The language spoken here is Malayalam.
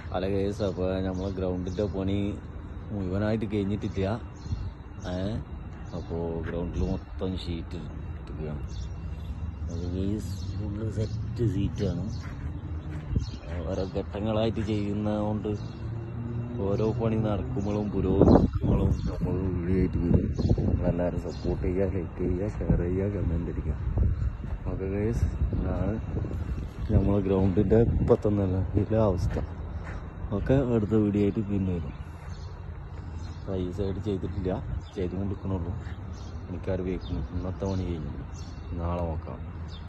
അല്ല കേസ് അപ്പോൾ നമ്മൾ ഗ്രൗണ്ടിൻ്റെ പണി മുഴുവനായിട്ട് കഴിഞ്ഞിട്ടില്ല ഏ അപ്പോൾ ഗ്രൗണ്ടിൽ മൊത്തം ഷീറ്റ് ഇട്ടിരിക്കുകയാണ് അത് കേസ് ഫുള്ള് സെറ്റ് സീറ്റാണ് ഓരോ ഘട്ടങ്ങളായിട്ട് ചെയ്യുന്നതുകൊണ്ട് ഓരോ പണി നടക്കുമ്പോഴും പുരോഗമനങ്ങളും നമ്മൾ വീഡിയോയിട്ട് വരും നിങ്ങളെല്ലാവരും സപ്പോർട്ട് ചെയ്യുക ലൈക്ക് ചെയ്യുക ഷെയർ ചെയ്യുക കമൻ്റ് അടിക്കുക ഓക്കെ കേസ് ഇതാണ് നമ്മളെ ഗ്രൗണ്ടിൻ്റെ ഇപ്പോഴത്തെ നിലവിലെ അവസ്ഥ ഒക്കെ അടുത്ത വീഡിയോ ആയിട്ട് പിന്നെ വരും ഈ സൈഡ് ചെയ്തിട്ടില്ല ചെയ്തുകൊണ്ടിരിക്കണുള്ളൂ എനിക്കാർ വെക്കുന്നു ഇന്നത്തെ പണി കഴിഞ്ഞു നാളെ നോക്കാം